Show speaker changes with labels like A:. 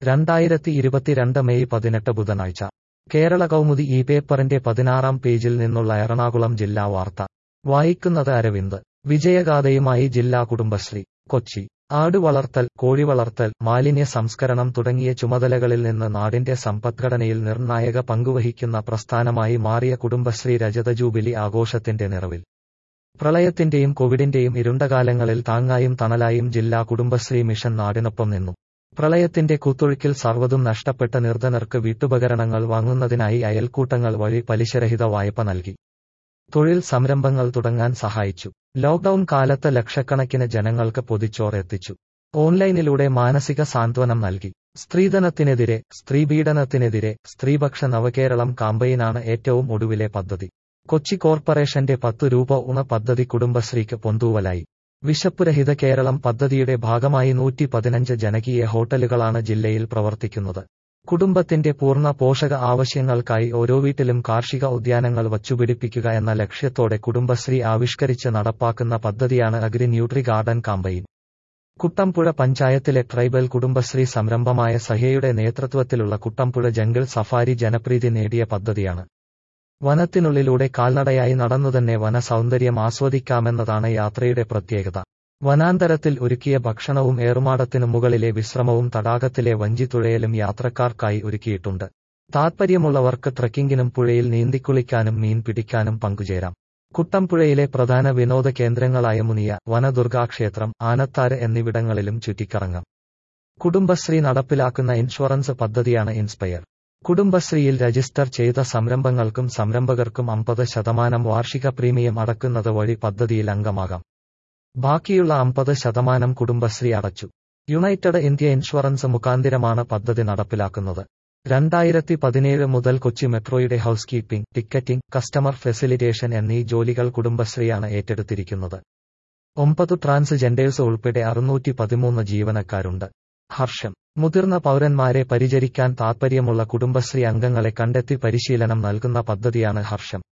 A: രണ്ടായിരത്തി ഇരുപത്തിരണ്ട് മെയ് പതിനെട്ട് ബുധനാഴ്ച കേരള കൗമുദി ഈ പേപ്പറിന്റെ പതിനാറാം പേജിൽ നിന്നുള്ള എറണാകുളം ജില്ലാ വാർത്ത വായിക്കുന്നത് അരവിന്ദ് വിജയഗാഥയുമായി ജില്ലാ കുടുംബശ്രീ കൊച്ചി ആട് വളർത്തൽ കോഴി വളർത്തൽ മാലിന്യ സംസ്കരണം തുടങ്ങിയ ചുമതലകളിൽ നിന്ന് നാടിന്റെ സമ്പദ്ഘടനയിൽ നിർണായക പങ്കുവഹിക്കുന്ന പ്രസ്ഥാനമായി മാറിയ കുടുംബശ്രീ രജത ജൂബിലി ആഘോഷത്തിന്റെ നിറവിൽ പ്രളയത്തിന്റെയും കോവിഡിന്റെയും ഇരുണ്ടകാലങ്ങളിൽ താങ്ങായും തണലായും ജില്ലാ കുടുംബശ്രീ മിഷൻ നാടിനൊപ്പം നിന്നു പ്രളയത്തിന്റെ കുത്തൊഴുക്കിൽ സർവ്വതും നഷ്ടപ്പെട്ട നിർധനർക്ക് വീട്ടുപകരണങ്ങൾ വാങ്ങുന്നതിനായി അയൽക്കൂട്ടങ്ങൾ വഴി പലിശരഹിത വായ്പ നൽകി തൊഴിൽ സംരംഭങ്ങൾ തുടങ്ങാൻ സഹായിച്ചു ലോക്ഡൌൺ കാലത്ത് ലക്ഷക്കണക്കിന് ജനങ്ങൾക്ക് പൊതിച്ചോർ എത്തിച്ചു ഓൺലൈനിലൂടെ മാനസിക സാന്ത്വനം നൽകി സ്ത്രീധനത്തിനെതിരെ സ്ത്രീപീഡനത്തിനെതിരെ സ്ത്രീപക്ഷ നവകേരളം കാമ്പയിനാണ് ഏറ്റവും ഒടുവിലെ പദ്ധതി കൊച്ചി കോർപ്പറേഷന്റെ പത്തു രൂപ ഉണ പദ്ധതി കുടുംബശ്രീക്ക് പൊന്തൂവലായി വിശപ്പുരഹിത കേരളം പദ്ധതിയുടെ ഭാഗമായി നൂറ്റി പതിനഞ്ച് ജനകീയ ഹോട്ടലുകളാണ് ജില്ലയിൽ പ്രവർത്തിക്കുന്നത് കുടുംബത്തിന്റെ പൂർണ്ണ പോഷക ആവശ്യങ്ങൾക്കായി ഓരോ വീട്ടിലും കാർഷിക ഉദ്യാനങ്ങൾ വച്ചുപിടിപ്പിക്കുക എന്ന ലക്ഷ്യത്തോടെ കുടുംബശ്രീ ആവിഷ്കരിച്ച് നടപ്പാക്കുന്ന പദ്ധതിയാണ് agri nutri garden campaign Kuttampuzha പഞ്ചായത്തിലെ ട്രൈബൽ കുടുംബശ്രീ സംരംഭമായ സഹയുടെ നേതൃത്വത്തിലുള്ള കുട്ടമ്പുഴ ജംഗിൾ സഫാരി ജനപ്രീതി നേടിയ പദ്ധതിയാണ് വനത്തിനുള്ളിലൂടെ കാൽനടയായി നടന്നുതന്നെ വന സൗന്ദര്യം ആസ്വദിക്കാമെന്നതാണ് യാത്രയുടെ പ്രത്യേകത വനാന്തരത്തിൽ ഒരുക്കിയ ഭക്ഷണവും ഏറുമാടത്തിനു മുകളിലെ വിശ്രമവും തടാകത്തിലെ വഞ്ചിത്തുഴയലും യാത്രക്കാർക്കായി ഒരുക്കിയിട്ടുണ്ട് താത്പര്യമുള്ളവർക്ക് ട്രക്കിങ്ങിനും പുഴയിൽ നീന്തിക്കുളിക്കാനും മീൻ പിടിക്കാനും പങ്കുചേരാം കുട്ടമ്പുഴയിലെ പ്രധാന വിനോദ കേന്ദ്രങ്ങളായ മുനിയ വനദുർഗാക്ഷേത്രം ആനത്താര് എന്നിവിടങ്ങളിലും ചുറ്റിക്കറങ്ങാം കുടുംബശ്രീ നടപ്പിലാക്കുന്ന ഇൻഷുറൻസ് പദ്ധതിയാണ് ഇൻസ്പയർ കുടുംബശ്രീയിൽ രജിസ്റ്റർ ചെയ്ത സംരംഭങ്ങൾക്കും സംരംഭകർക്കും അമ്പത് ശതമാനം വാർഷിക പ്രീമിയം അടക്കുന്നത് വഴി പദ്ധതിയിൽ അംഗമാകാം ബാക്കിയുള്ള അമ്പത് ശതമാനം കുടുംബശ്രീ അടച്ചു യുണൈറ്റഡ് ഇന്ത്യ ഇൻഷുറൻസ് മുഖാന്തിരമാണ് പദ്ധതി നടപ്പിലാക്കുന്നത് രണ്ടായിരത്തി പതിനേഴ് മുതൽ കൊച്ചി മെട്രോയുടെ housekeeping ticketing customer facilitation എന്നീ ജോലികൾ കുടുംബശ്രീയാണ് ഏറ്റെടുത്തിരിക്കുന്നത് ഒമ്പത് ട്രാൻസ്ജെൻഡേഴ്സ് ഉൾപ്പെടെ അറുന്നൂറ്റി പതിമൂന്ന് ജീവനക്കാരുണ്ട് ഹർഷം മുതിർന്ന പൗരന്മാരെ പരിചരിക്കാൻ താൽപ്പര്യമുള്ള കുടുംബശ്രീ അംഗങ്ങളെ കണ്ടെത്തി പരിശീലനം നൽകുന്ന പദ്ധതിയാണ് ഹർഷം